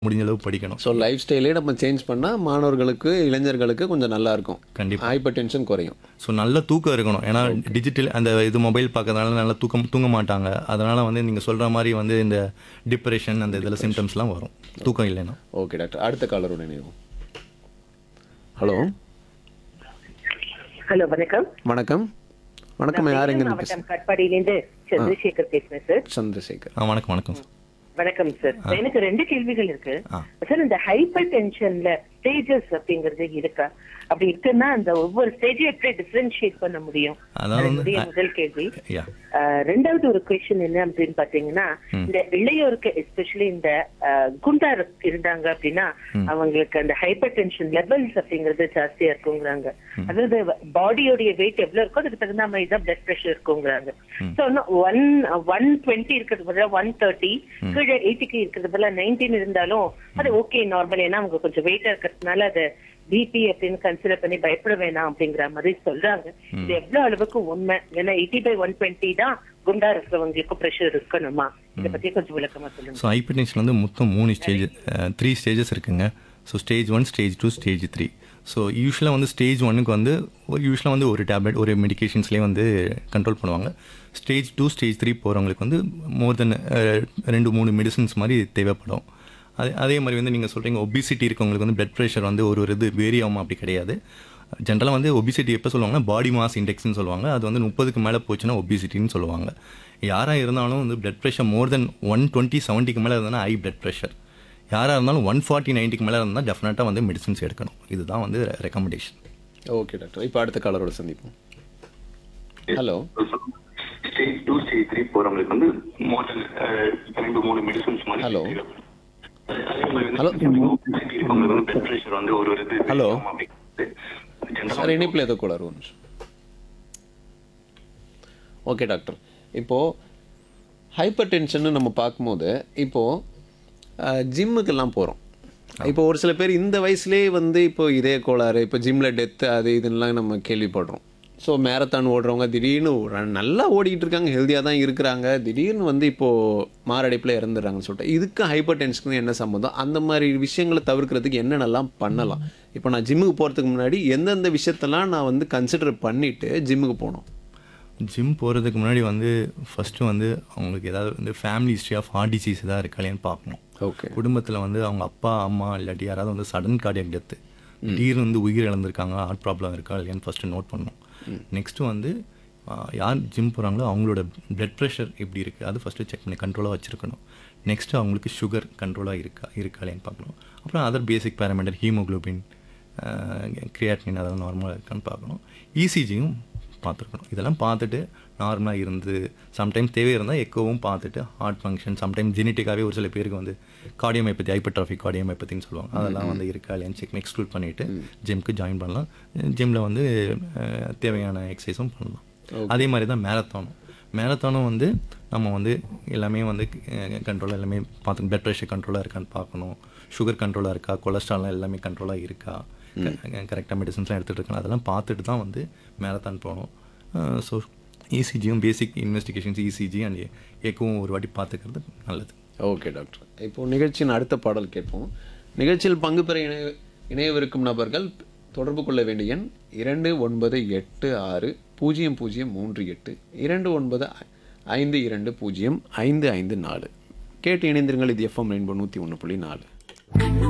முடிஞ்ச அளவு படிக்கணும் ஸோ லைஃப் ஸ்டைலே நம்ம சேஞ்ச் பண்ணால் மாணவர்களுக்கு இளைஞர்களுக்கு கொஞ்சம் நல்லா இருக்கும் கண்டிப்பா ஹைப்பர் டென்ஷன் குறையும் ஸோ நல்ல தூக்கம் இருக்கணும் ஏன்னா டிஜிட்டல் அந்த இது மொபைல் பார்க்கறதுனால நல்லா தூக்கம் தூங்க மாட்டாங்க அதனால வந்து நீங்கள் சொல்கிற மாதிரி வந்து இந்த டிப்ரெஷன் அந்த இதில் சிம்டம்ஸ்லாம் வரும் தூக்கம் இல்லைன்னா ஓகே டாக்டர் அடுத்த காலரோட நினைவு ஹலோ ஹலோ வணக்கம் வணக்கம் வணக்கம் யார் எங்க மாவட்டம் கட்பாடியிலேருந்து சந்திரசேகர் பேசுறேன் சார் சந்திரசேகர் ஆ வணக்கம் வணக்கம் சார் வணக்கம் சார் எனக்கு ரெண்டு கேள்விகள் இருக்கு ஆ. சார் இந்த ஹைப்பர் டென்ஷன்ல ஸ்டேஜஸ் அப்படிங்கறது இருக்கா அப்படி இருக்குன்னா அந்த ஒவ்வொரு ஸ்டேஜையும் எப்படி டிஃபரன்ஷியேட் பண்ண முடியும் அதான் அது வந்து- என்னுடைய முதல் கேள்வி யா ஆஹ் ரெண்டாவது ஒரு கொஸ்டின் என்ன அப்படின்னு பாத்தீங்கன்னா இந்த இளையோருக்கு எஸ்பெஷலி இந்த ஆஹ் குண்டா இருக்- இருந்தாங்க அப்படின்னா அவங்களுக்கு அந்த ஹைப்பர் டென்ஷன் லெவல்ஸ் அப்படிங்கறது ஜாஸ்தியா இருக்குங்கிறாங்க அதாவது பாடியோடைய வெயிட் எவ்வளவு இருக்கோ அதுக்கு தகுந்த மாதிரி தான் பிளட் பிரஷர் இருக்குங்கிறாங்க ஸோ ஒன் ஒன் டுவெண்ட்டி இருக்கிறது பதிலா ஒன் தேர்ட்டி கீழே எயிட்டிக்கு இருக்கிறது பதிலா நைன்டீன் இருந்தாலும் அது ஓகே நார்மல் ஏன்னா அவங்க கொஞ்சம் வெயிட்டா இருக்கிறதுனால அது பிபி அப்படின்னு கன்சிடர் பண்ணி பயப்பட வேணாம் அப்படிங்கிற மாதிரி சொல்றாங்க இது எவ்வளவு அளவுக்கு உண்மை ஏன்னா எயிட்டி பை ஒன் டுவெண்ட்டி தான் குண்டா இருக்கிறவங்களுக்கு ப்ரெஷர் இருக்கணுமா இதை பத்தி கொஞ்சம் விளக்கமா சொல்லுங்க ஸோ ஹைப்பர் டென்ஷன் வந்து மொத்தம் மூணு ஸ்டேஜ் த்ரீ ஸ்டேஜஸ் இருக்குங்க so stage one stage two stage three so யூஸ்வலாக வந்து ஸ்டேஜ் ஒன்னுக்கு வந்து யூஸ்வலாக வந்து ஒரு டேப்லெட் ஒரு மெடிகேஷன்ஸ்லேயே வந்து கண்ட்ரோல் பண்ணுவாங்க ஸ்டேஜ் டூ ஸ்டேஜ் த்ரீ போகிறவங்களுக்கு வந்து மோர் தென் ரெண்டு மூணு மெடிசன்ஸ் மாதிரி தேவைப்படும் அதே அதே மாதிரி வந்து நீங்கள் சொல்கிறீங்க ஒபிசிட்டி இருக்கவங்களுக்கு வந்து பிளட் ப்ரெஷர் வந்து ஒரு ஒரு இது வேரி ஆகும் அப்படி கிடையாது ஜென்ரலாக வந்து ஒபிசிட்டி எப்போ சொல்லுவாங்கன்னா பாடி மாஸ் இண்டெக்ஸ்னு சொல்லுவாங்க அது வந்து முப்பதுக்கு மேலே போச்சுன்னா ஒபிசிட்டின்னு சொல்லுவாங்க யாராக இருந்தாலும் வந்து blood pressure more then one twenty செவன்ட்டிக்கு மேலே இருந்தால் ஹை பிளட் ப்ரெஷர் யாராக இருந்தாலும் ஒன் ஃபார்ட்டி நைன்ட்டிக்கு மேலே இருந்தால் டெஃபினட்டாக வந்து மெடிசன்ஸ் எடுக்கணும் இதுதான் வந்து ரெக்கமெண்டேஷன் ஓகே டாக்டர் இப்போ அடுத்த காலரோட சந்திப்போம் hello stage two stage three போறவங்களுக்கு வந்து மோர் தென் ரெண்டு மூணு மெடிசன்ஸ் மாதிரி Hello. அதே மாதிரி வந்து Hello. obesity இருக்கவங்களுக்கு வந்து blood pressure வந்து ஒரு ஒரு இது Hello. ஜென்ரலா சார் இணைப்பில் ஏதோ கூட ஒரு நிமிஷம் ஓகே டாக்டர் இப்போது ஹைப்பர் டென்ஷன் நம்ம பார்க்கும்போது இப்போது ஜிம்முக்கெல்லாம் போகிறோம் இப்போ ஒரு சில பேர் இந்த வயசுலேயே வந்து இப்போ இதய கோளாறு இப்போ ஜிம்மில் டெத்து அது இதுன்னெலாம் நம்ம கேள்விப்படுறோம் ஸோ மேரத்தான் ஓடுறவங்க திடீர்னு ஒரு- நல்லா ஓடிக்கிட்டு இருக்காங்க ஹெல்த்தியாக தான் இருக்கிறாங்க திடீர்னு வந்து இப்போது மாரடைப்பில் இறந்துடுறாங்கன்னு சொல்லிட்டு இதுக்கு ஹைப்பர் டென்ஷனுக்கு என்ன சம்மந்தம் அந்த மாதிரி விஷயங்களை தவிர்க்கிறதுக்கு என்னென்னலாம் பண்ணலாம் இப்போ நான் ஜிம்முக்கு போகிறதுக்கு முன்னாடி எந்தெந்த விஷயத்தெல்லாம் நான் வந்து கன்சிடர் பண்ணிவிட்டு ஜிம்முக்கு போகணும் ஜிம் போகிறதுக்கு முன்னாடி வந்து ஃபஸ்ட்டு வந்து அவங்களுக்கு ஏதாவது வந்து family history of heart disease ஏதாவது இருக்காளேன்னு பார்க்கணும் ஓகே குடும்பத்தில் வந்து அவங்க அப்பா அம்மா இல்லாட்டி யாராவது வந்து சடன் கார்டியக் டெத்து திடீர்னு வந்து உயிர் இழந்திருக்காங்க ஹார்ட் ப்ராப்ளம் இருக்கா இல்லையான்னு ஃபஸ்ட்டு நோட் பண்ணணும் நெக்ஸ்ட்டு வந்து ஆ, யார் ஜிம் போகிறாங்களோ அவங்களோட பிளட் ப்ரெஷர் எப்படி இருக்குது அது ஃபஸ்ட்டு செக் பண்ணி கண்ட்ரோலாக வச்சுருக்கணும் நெக்ஸ்ட்டு அவங்களுக்கு சுகர் கண்ட்ரோலாக இருக்கா இருக்கா இல்லையான்னு பார்க்கணும் அப்புறம் other basic parameter haemoglobin creatinine அதெல்லாம் நார்மலாக இருக்கான்னு பார்க்கணும் இசிஜியும் பார்த்துருக்கணும் இதெல்லாம் பார்த்துட்டு நார்மலாக இருந்து சம்டைம்ஸ் தேவை இருந்தால் எக்கோவும் பார்த்துட்டு ஹார்ட் ஃபங்க்ஷன் சம்டைம் ஜெனட்டிக்காகவே ஒரு சில பேருக்கு வந்து கார்டியோமைப்பத்தி ஹைப்பர்ட்ராஃபிக் கார்டியோமைப்பத்தின்னு சொல்லுவாங்க அதெல்லாம் வந்து இருக்கா இல்லையான்னு செக் எக்ஸ்க்ளூட் பண்ணிவிட்டு ஜிம்க்கு ஜாயின் பண்ணலாம் ஜிம்மில் வந்து அஹ், தேவையான எக்ஸசைஸும் பண்ணலாம் அதே மாதிரி தான் மேரத்தானும் மேரத்தானும் வந்து நம்ம வந்து எல்லாமே வந்து கண்ட்ரோலாக எல்லாமே பார்த்து பிளட் ப்ரெஷர் கண்ட்ரோலாக இருக்கான்னு பார்க்கணும் சுகர் கண்ட்ரோலாக இருக்கா கொலஸ்ட்ரால்லாம் எல்லாமே கண்ட்ரோலாக இருக்கா கரெக்டாக மெடிசன்ஸ்லாம் எடுத்துகிட்டு இருக்கலாம் அதெல்லாம் பார்த்துட்டு தான் வந்து மேரத்தான் போகணும் ஸோ இசிஜியும் பேசிக் இன்வெஸ்டிகேஷன்ஸ் இசிஜி அண்ட் எக்கவும் ஒரு வாட்டி பார்த்துக்கிறது நல்லது ஓகே டாக்டர் இப்போ நிகழ்ச்சியின் அடுத்த பாடல் கேட்போம் நிகழ்ச்சியில் பங்கு பெற இணைய இணையவிருக்கும் நபர்கள் தொடர்பு கொள்ள வேண்டிய எண் இரண்டு ஒன்பது எட்டு ஆறு பூஜ்ஜியம் பூஜ்ஜியம் மூன்று எட்டு இரண்டு ஒன்பது ஐ- ஐந்து இரண்டு பூஜ்ஜியம் ஐந்து ஐந்து நாலு கேட்டு இணைந்திருங்கள் இது எஃப்எம் ரெயின்போ நூற்றி ஒன்று புள்ளி நாலு